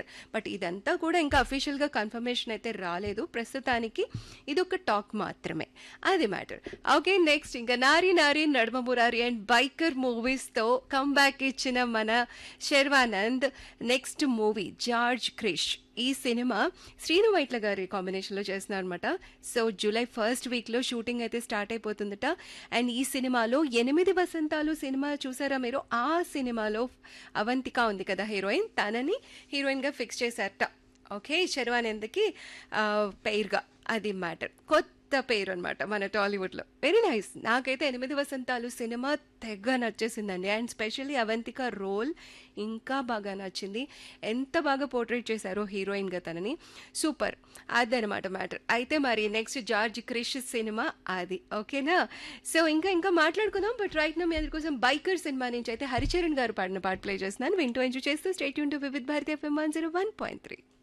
but ఇదంతా కూడా ఇంకా అఫీషియల్గా కన్ఫర్మేషన్ అయితే రాలేదు ప్రస్తుతానికి ఇది ఒక టాక్ మాత్రమే అది మ్యాటర్ ఓకే నెక్స్ట్ ఇంకా నారి నారి నడుమ మురారి అండ్ బైకర్ మూవీస్తో కమ్బ్యాక్ ఇచ్చిన మన శర్వానంద్ నెక్స్ట్ మూవీ జార్జ్ క్రిష్ ఈ సినిమా శ్రీను వైట్ల గారి కాంబినేషన్లో చేస్తున్నారు అనమాట సో జూలై ఫస్ట్ వీక్లో షూటింగ్ అయితే స్టార్ట్ అయిపోతుందట అండ్ ఈ సినిమాలో ఎనిమిది వసంతాలు సినిమా చూసారా మీరు ఆ సినిమాలో అవంతిక ఉంది కదా హీరోయిన్ తనని హీరోయిన్గా ఫిక్స్ చేశారట ఓకే శర్వానంద్కి పెయిర్గా అది మ్యాటర్ కొత్త పేరు అనమాట మన టాలీవుడ్లో వెరీ నైస్ నాకైతే ఎనిమిది వసంతాలు సినిమా తెగ నచ్చేసిందండి అండ్ స్పెషల్లీ అవంతిక రోల్ ఇంకా బాగా నచ్చింది ఎంత బాగా పోర్ట్రేట్ చేశారో హీరోయిన్గా తనని సూపర్ అదనమాట మ్యాటర్ అయితే మరి నెక్స్ట్ జార్జ్ క్రిష్ సినిమా అది ఓకేనా సో ఇంకా ఇంకా మాట్లాడుకుందాం బట్ రైట్ నా మీ అందరి కోసం బైకర్ సినిమా నుంచి అయితే హరిచరణ్ గారు పాడిన పాట ప్లే చేస్తున్నాను వింటూ ఎంజాయ్ చేస్తూ స్టేట్ యూన్ to Vividh Bharati FM one zero one point three